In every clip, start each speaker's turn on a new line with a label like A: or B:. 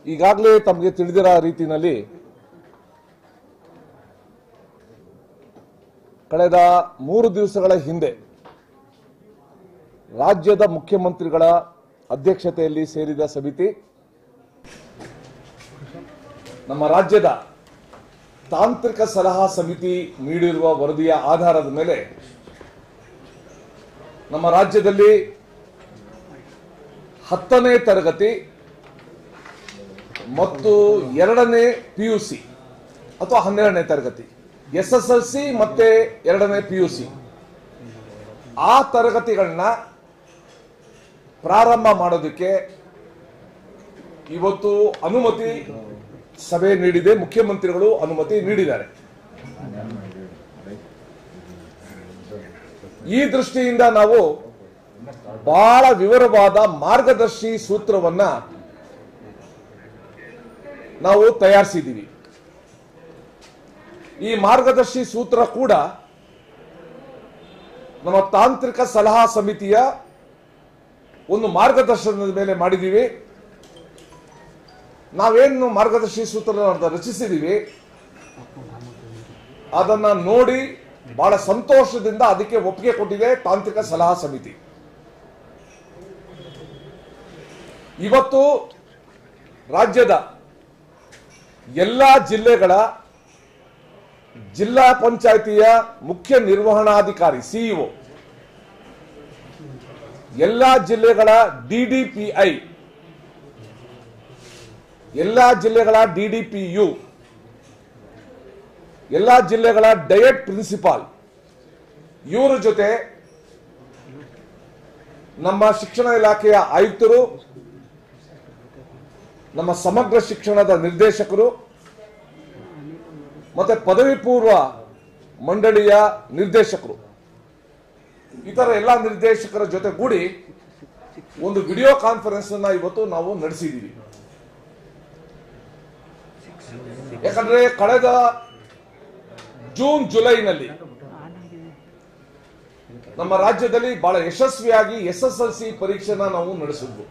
A: ಈಗಾಗಲೇ ತಮಗೆ ತಿಳಿದಿರೋ ರೀತಿಯಲ್ಲಿ ಕಳೆದ ಮೂರು ದಿವಸಗಳ ಹಿಂದೆ ರಾಜ್ಯದ ಮುಖ್ಯಮಂತ್ರಿಗಳ ಅಧ್ಯಕ್ಷತೆಯಲ್ಲಿ ಸೇರಿದ ಸಮಿತಿ ನಮ್ಮ ರಾಜ್ಯದ ತಾಂತ್ರಿಕ ಸಲಹಾ ಸಮಿತಿ ನೀಡಿರುವ ವರದಿಯ ಆಧಾರದ ಮೇಲೆ ನಮ್ಮ ರಾಜ್ಯದಲ್ಲಿ ಹತ್ತನೇ ತರಗತಿ ಮತ್ತು ಎರಡನೇ ಪಿ ಯು ಸಿ ಅಥವಾ ಹನ್ನೆರಡನೇ ತರಗತಿ ಎಸ್ ಎಸ್ ಎಲ್ ಸಿ ಮತ್ತೆ ಎರಡನೇ ಪಿ ಯು ಸಿ ಆ ತರಗತಿಗಳನ್ನ ಪ್ರಾರಂಭ ಮಾಡೋದಕ್ಕೆ ಇವತ್ತು ಅನುಮತಿ ಸಭೆ ನೀಡಿದೆ ಮುಖ್ಯಮಂತ್ರಿಗಳು ಅನುಮತಿ ನೀಡಿದ್ದಾರೆ ಈ ದೃಷ್ಟಿಯಿಂದ ನಾವು ಬಹಳ ವಿವರವಾದ ಮಾರ್ಗದರ್ಶಿ ಸೂತ್ರವನ್ನ ನಾವು ತಯಾರಿಸಿದ್ದೀವಿ ಈ ಮಾರ್ಗದರ್ಶಿ ಸೂತ್ರ ಕೂಡ ನಮ್ಮ ತಾಂತ್ರಿಕ ಸಲಹಾ ಸಮಿತಿಯ ಒಂದು ಮಾರ್ಗದರ್ಶನದ ಮೇಲೆ ಮಾಡಿದ್ದೀವಿ ನಾವೇನು ಮಾರ್ಗದರ್ಶಿ ಸೂತ್ರ ರಚಿಸಿದ್ದೀವಿ ಅದನ್ನ ನೋಡಿ ಬಹಳ ಸಂತೋಷದಿಂದ ಅದಕ್ಕೆ ಒಪ್ಪಿಗೆ ಕೊಟ್ಟಿದೆ ತಾಂತ್ರಿಕ ಸಲಹಾ ಸಮಿತಿ ಇವತ್ತು ರಾಜ್ಯದ ಎಲ್ಲ ಜಿಲ್ಲೆಗಳ ಜಿಲ್ಲಾ ಪಂಚಾಯಿತಿಯ ಮುಖ್ಯ ನಿರ್ವಹಣಾಧಿಕಾರಿ ಸಿಇಒ ಎಲ್ಲ ಜಿಲ್ಲೆಗಳ ಡಿಡಿಪಿಐ ಎಲ್ಲ ಜಿಲ್ಲೆಗಳ ಡಿಡಿಪಿಯು ಎಲ್ಲ ಜಿಲ್ಲೆಗಳ ಡಯಟ್ ಪ್ರಿನ್ಸಿಪಾಲ್ ಇವರ ಜೊತೆ ನಮ್ಮ ಶಿಕ್ಷಣ ಇಲಾಖೆಯ ಆಯುಕ್ತರು ನಮ್ಮ ಸಮಗ್ರ ಶಿಕ್ಷಣದ ನಿರ್ದೇಶಕರು ಮತ್ತೆ ಪದವಿ ಪೂರ್ವ ಮಂಡಳಿಯ ನಿರ್ದೇಶಕರು ಇತರ ಎಲ್ಲ ನಿರ್ದೇಶಕರ ಜೊತೆ ಕೂಡಿ ಒಂದು ವಿಡಿಯೋ ಕಾನ್ಫರೆನ್ಸ್ ಅನ್ನ ಇವತ್ತು ನಾವು ನಡೆಸಿದ್ದೀವಿ ಯಾಕಂದ್ರೆ ಕಳೆದ ಜೂನ್ ಜುಲೈನಲ್ಲಿ ನಮ್ಮ ರಾಜ್ಯದಲ್ಲಿ ಬಹಳ ಯಶಸ್ವಿಯಾಗಿ ಎಸ್ ಎಸ್ ಎಲ್ ಸಿ ಪರೀಕ್ಷೆನ ನಾವು ನಡೆಸಿದ್ವು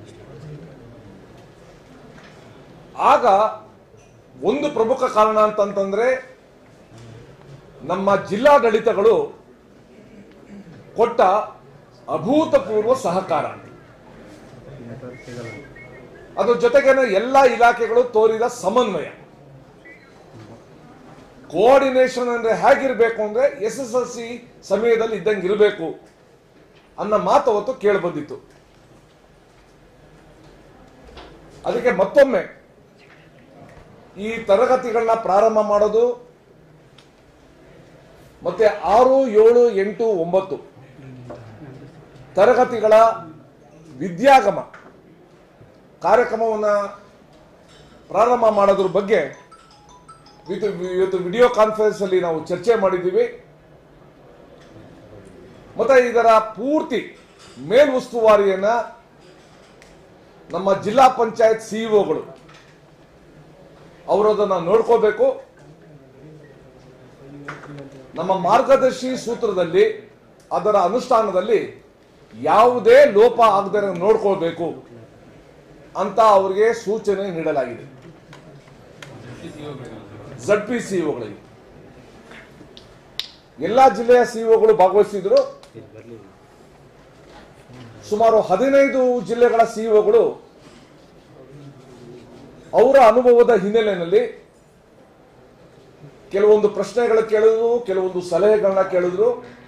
A: ಆಗ ಒಂದು ಪ್ರಮುಖ ಕಾರಣ ಅಂತಂತಂದ್ರೆ ನಮ್ಮ ಜಿಲ್ಲಾಡಳಿತಗಳು ಕೊಟ್ಟ ಅಭೂತಪೂರ್ವ ಸಹಕಾರ ಅದ್ರ ಜೊತೆಗೇನೆ ಎಲ್ಲ ಇಲಾಖೆಗಳು ತೋರಿದ ಸಮನ್ವಯ ಕೋಆರ್ಡಿನೇಷನ್ ಅಂದ್ರೆ ಹೇಗಿರ್ಬೇಕು ಅಂದ್ರೆ ಎಸ್ ಎಸ್ ಎಲ್ ಸಿ ಸಮಯದಲ್ಲಿ ಇದ್ದಂಗೆ ಇರಬೇಕು ಅನ್ನೋ ಮಾತು ಅವತ್ತು ಕೇಳಿ ಬಂದಿತ್ತು ಅದಕ್ಕೆ ಮತ್ತೊಮ್ಮೆ ಈ ತರಗತಿಗಳನ್ನ ಪ್ರಾರಂಭ ಮಾಡೋದು ಮತ್ತೆ ಆರು ಏಳು ಎಂಟು ಒಂಬತ್ತು ತರಗತಿಗಳ ವಿದ್ಯಾಗಮ ಕಾರ್ಯಕ್ರಮವನ್ನ ಪ್ರಾರಂಭ ಮಾಡೋದ್ರ ಬಗ್ಗೆ ಇವತ್ತು ಇವತ್ತು ವಿಡಿಯೋ ಕಾನ್ಫರೆನ್ಸ್ ಅಲ್ಲಿ ನಾವು ಚರ್ಚೆ ಮಾಡಿದ್ದೀವಿ ಮತ್ತೆ ಇದರ ಪೂರ್ತಿ ಮೇಲ್ಉಸ್ತುವಾರಿಯನ್ನ ನಮ್ಮ ಜಿಲ್ಲಾ ಪಂಚಾಯತ್ ಸಿಇಒಗಳು ಅವರು ಅದನ್ನ ನೋಡ್ಕೋಬೇಕು ನಮ್ಮ ಮಾರ್ಗದರ್ಶಿ ಸೂತ್ರದಲ್ಲಿ ಅದರ ಅನುಷ್ಠಾನದಲ್ಲಿ ಯಾವುದೇ ಲೋಪ ಆಗದೆ ನೋಡ್ಕೋಬೇಕು ಅಂತ ಅವರಿಗೆ ಸೂಚನೆ ನೀಡಲಾಗಿದೆ ಜಡ್ ಪಿ ಸಿಇಒಗಳಿಗೆ ಎಲ್ಲಾ ಜಿಲ್ಲೆಯ ಸಿಇಒಗಳು ಭಾಗವಹಿಸಿದ್ರು ಸುಮಾರು ಹದಿನೈದು ಜಿಲ್ಲೆಗಳ ಸಿಇಒಗಳು ಅವರ ಅನುಭವದ ಹಿನ್ನೆಲೆಯಲ್ಲಿ ಕೆಲವೊಂದು ಪ್ರಶ್ನೆಗಳು ಕೇಳಿದ್ರು ಕೆಲವೊಂದು ಸಲಹೆಗಳನ್ನ ಕೇಳಿದ್ರು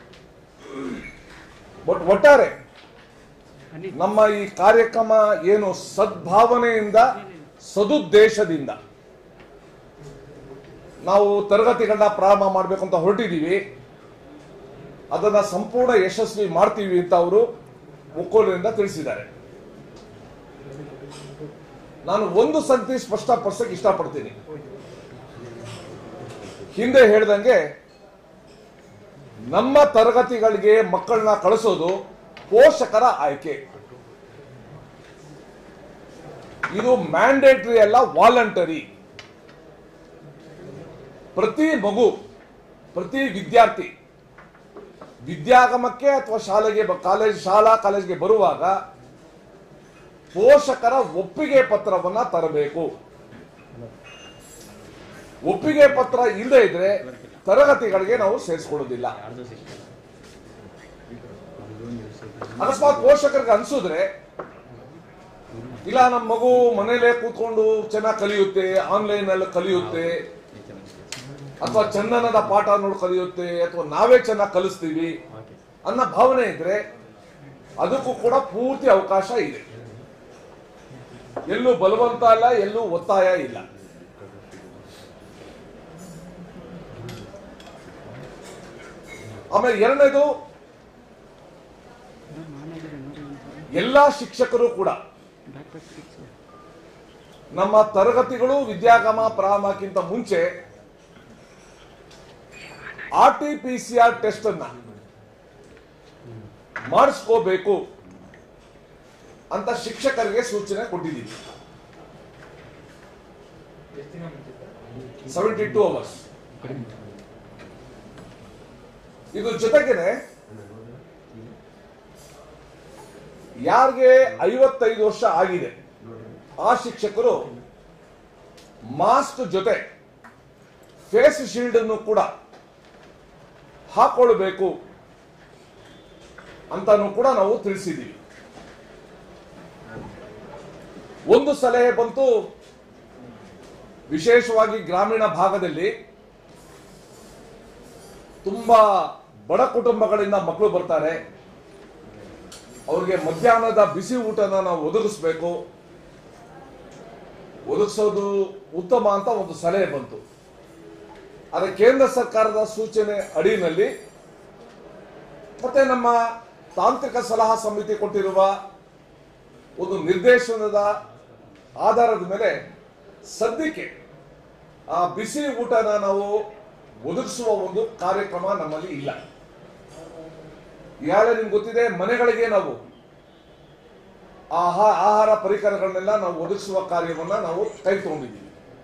A: ಬಟ್ ಒಟ್ಟಾರೆ ನಮ್ಮ ಈ ಕಾರ್ಯಕ್ರಮ ಏನು ಸದ್ಭಾವನೆಯಿಂದ ಸದುದ್ದೇಶದಿಂದ ನಾವು ತರಗತಿಗಳನ್ನ ಪ್ರಾರಂಭ ಮಾಡಬೇಕು ಅಂತ ಹೊರಟಿದ್ದೀವಿ ಅದನ್ನ ಸಂಪೂರ್ಣ ಯಶಸ್ವಿ ಮಾಡ್ತೀವಿ ಅಂತ ಅವರು ಒಕ್ಕೊಲಿನಿಂದ ತಿಳಿಸಿದ್ದಾರೆ ನಾನು ಒಂದು ಸಂಗತಿ ಸ್ಪಷ್ಟಪಡಿಸಕ್ಕೆ ಇಷ್ಟಪಡ್ತೀನಿ ಹಿಂದೆ ಹೇಳ್ದಂಗೆ ನಮ್ಮ ತರಗತಿಗಳಿಗೆ ಮಕ್ಕಳನ್ನ ಕಳಿಸೋದು ಪೋಷಕರ ಆಯ್ಕೆ ಇದು ಮ್ಯಾಂಡೇಟರಿ ಅಲ್ಲ ವಾಲಂಟರಿ ಪ್ರತಿ ಮಗು ಪ್ರತಿ ವಿದ್ಯಾರ್ಥಿ ವಿದ್ಯಾಗಮಕ್ಕೆ ಅಥವಾ ಶಾಲೆಗೆ ಬ- ಕಾಲೇಜ್ ಶಾಲಾ ಕಾಲೇಜ್ಗೆ ಬರುವಾಗ ಪೋಷಕರ ಒಪ್ಪಿಗೆ ಪತ್ರವನ್ನ ತರಬೇಕು ಒಪ್ಪಿಗೆ ಪತ್ರ ಇಲ್ಲದೆ ಇದ್ರೆ ತರಗತಿಗಳಿಗೆ ನಾವು ಸೇರಿಸ್ಕೊಳ್ಳೋದಿಲ್ಲ ಅಕಸ್ಮಾತ್ ಪೋಷಕರಿಗೆ ಅನ್ಸಿದ್ರೆ ಇಲ್ಲ ನಮ್ಮ ಮಗು ಮನೇಲೆ ಕೂತ್ಕೊಂಡು ಚೆನ್ನಾಗಿ ಕಲಿಯುತ್ತೆ ಆನ್ಲೈನ್ ಅಲ್ಲಿ ಕಲಿಯುತ್ತೆ ಅಥವಾ ಚಂದನದ ಪಾಠ ನೋಡಿ ಕಲಿಯುತ್ತೆ ಅಥವಾ ನಾವೇ ಚೆನ್ನಾಗಿ ಕಲಿಸ್ತೀವಿ ಅನ್ನೋ ಭಾವನೆ ಇದ್ರೆ ಅದಕ್ಕೂ ಕೂಡ ಪೂರ್ತಿ ಅವಕಾಶ ಇದೆ ಎಲ್ಲೂ ಬಲವಂತ ಇಲ್ಲ ಎಲ್ಲೂ ಒತ್ತಾಯ ಇಲ್ಲ ಆಮೇಲೆ ಎರಡನೇದು ಎಲ್ಲಾ ಶಿಕ್ಷಕರು ಕೂಡ ನಮ್ಮ ತರಗತಿಗಳು ವಿದ್ಯಾಗಮ ಪ್ರಾರಂಭಕ್ಕಿಂತ ಮುಂಚೆ R T P C R test ಅನ್ನ ಮಾಡಿಸ್ಕೋಬೇಕು ಅಂತ ಶಿಕ್ಷಕರಿಗೆ ಸೂಚನೆ ಕೊಟ್ಟಿದ್ದೀವಿ ಸೆವೆಂಟಿ ಟೂ ಅವರ್ಸ್ ಇದು ಜೊತೆಗೇನೆ ಯಾರಿಗೆ ಐವತ್ತೈದು ವರ್ಷ ಆಗಿದೆ ಆ ಶಿಕ್ಷಕರು ಮಾಸ್ಕ್ ಜೊತೆ ಫೇಸ್ ಶೀಲ್ಡ್ ಅನ್ನು ಕೂಡ ಹಾಕೊಳ್ಬೇಕು ಅಂತಾನು ಕೂಡ ನಾವು ತಿಳಿಸಿದ್ದೀವಿ ಒಂದು ಸಲಹೆ ಬಂತು ವಿಶೇಷವಾಗಿ ಗ್ರಾಮೀಣ ಭಾಗದಲ್ಲಿ ತುಂಬಾ ಬಡ ಕುಟುಂಬಗಳಿಂದ ಮಕ್ಕಳು ಬರ್ತಾರೆ ಅವ್ರಿಗೆ ಮಧ್ಯಾಹ್ನದ ಬಿಸಿ ಊಟನ ನಾವು ಒದಗಿಸ್ಬೇಕು ಒದಗಿಸೋದು ಉತ್ತಮ ಅಂತ ಒಂದು ಸಲಹೆ ಬಂತು ಆದರೆ ಕೇಂದ್ರ ಸರ್ಕಾರದ ಸೂಚನೆ ಅಡಿಯಲ್ಲಿ ಮತ್ತೆ ನಮ್ಮ ತಾಂತ್ರಿಕ ಸಲಹಾ ಸಮಿತಿ ಕೊಟ್ಟಿರುವ ಒಂದು ನಿರ್ದೇಶನದ ಆಧಾರದ ಮೇಲೆ ಸದ್ಯಕ್ಕೆ ಆ ಬಿಸಿ ಊಟನ ನಾವು ಒದಗಿಸುವ ಒಂದು ಕಾರ್ಯಕ್ರಮ ನಮ್ಮಲ್ಲಿ ಇಲ್ಲ ಈಗಾಗಲೇ ನಿಮ್ಗೆ ಗೊತ್ತಿದೆ ಮನೆಗಳಿಗೆ ನಾವು ಆಹಾ ಆಹಾರ ಪರಿಕರಗಳನ್ನೆಲ್ಲ ನಾವು ಒದಗಿಸುವ ಕಾರ್ಯವನ್ನ ನಾವು ಕೈ ತಗೊಂಡಿದ್ದೀವಿ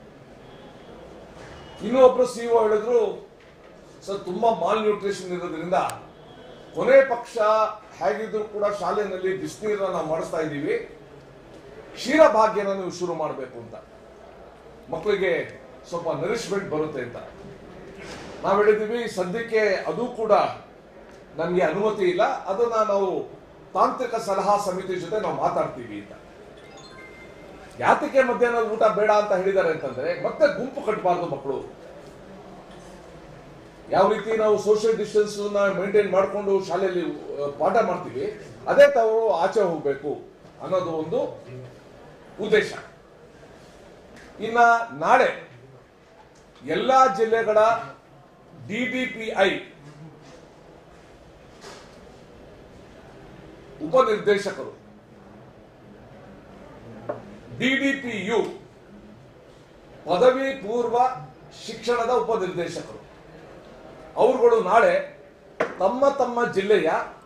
A: ಇನ್ನೊಬ್ರು ಸಿಇಒ ಹೇಳಿದ್ರು ಸರ್ ತುಂಬಾ ಮಾಲ್ ನ್ಯೂಟ್ರಿಷನ್ ಇರೋದ್ರಿಂದ ಕೊನೆ ಪಕ್ಷ ಹೇಗಿದ್ರು ಕೂಡ ಶಾಲೆಯಲ್ಲಿ ಬಿಸಿನೀರನ್ನ ನಾವು ಮಾಡಿಸ್ತಾ ಇದ್ದೀವಿ ಕ್ಷೀರ ಭಾಗ್ಯನ ನೀವು ಶುರು ಮಾಡಬೇಕು ಅಂತ ಮಕ್ಕಳಿಗೆ ಸ್ವಲ್ಪ ನರಿಶ್ಮೆಂಟ್ ಬರುತ್ತೆ ಅಂತ ನಾವು ಹೇಳಿದ್ದೀವಿ ಸದ್ಯಕ್ಕೆ ಅದು ಕೂಡ ನಮಗೆ ಅನುಮತಿ ಇಲ್ಲ ಅದನ್ನ ನಾವು ತಾಂತ್ರಿಕ ಸಲಹಾ ಸಮಿತಿ ಜೊತೆ ನಾವು ಮಾತಾಡ್ತೀವಿ ಅಂತ ಯಾತಕ್ಕೆ ಮಧ್ಯಾಹ್ನ ಊಟ ಬೇಡ ಅಂತ ಹೇಳಿದ್ದಾರೆ ಅಂತಂದ್ರೆ ಮತ್ತೆ ಗುಂಪು ಕಟ್ಟಬಾರ್ದು ಮಕ್ಕಳು ಯಾವ ರೀತಿ ನಾವು ಸೋಷಿಯಲ್ ಡಿಸ್ಟೆನ್ಸ್ ಮೇಂಟೈನ್ ಮಾಡಿಕೊಂಡು ಶಾಲೆಯಲ್ಲಿ ಆ, ಪಾಠ ಮಾಡ್ತೀವಿ ಅದೇ ತಾವು ಆಚೆ ಹೋಗ್ಬೇಕು ಅನ್ನೋದು ಒಂದು ಉದ್ದೇಶ ಇನ್ನ ನಾಳೆ ಎಲ್ಲಾ ಜಿಲ್ಲೆಗಳ ಡಿಡಿಪಿಐ ಉಪನಿರ್ದೇಶಕರು ಡಿಡಿಪಿಯು ಪದವಿ ಪೂರ್ವ ಶಿಕ್ಷಣದ ಉಪನಿರ್ದೇಶಕರು ಅವರುಗಳು ನಾಳೆ ತಮ್ಮ ತಮ್ಮ ಜಿಲ್ಲೆಯ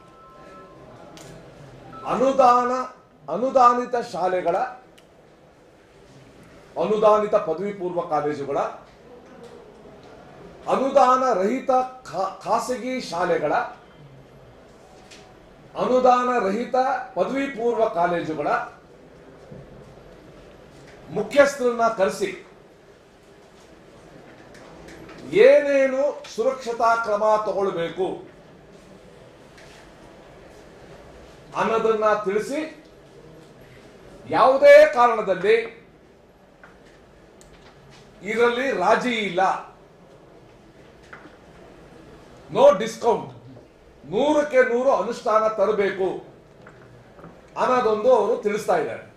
A: ಅನುದಾನ ಅನುದಾನಿತ ಶಾಲೆಗಳ ಅನುದಾನಿತ ಪದವಿ ಪೂರ್ವ ಕಾಲೇಜುಗಳ ಅನುದಾನ ರಹಿತ ಖಾ- ಖಾಸಗಿ ಶಾಲೆಗಳ ಅನುದಾನ ರಹಿತ ಪದವಿ ಪೂರ್ವ ಕಾಲೇಜುಗಳ ಮುಖ್ಯಸ್ಥರನ್ನ ಕರೆಸಿ ಏನೇನು ಸುರಕ್ಷತಾ ಕ್ರಮ ತಗೊಳ್ಬೇಕು ಅನ್ನೋದನ್ನ ತಿಳಿಸಿ ಯಾವುದೇ ಕಾರಣದಲ್ಲಿ ಇದರಲ್ಲಿ ರಾಜಿ ಇಲ್ಲ ನೋ ಡಿಸ್ಕೌಂಟ್ ನೂರಕ್ಕೆ ನೂರು ಅನುಷ್ಠಾನ ತರಬೇಕು ಅನ್ನೋದೊಂದು ಅವರು ತಿಳಿಸ್ತಾ ಇದ್ದಾರೆ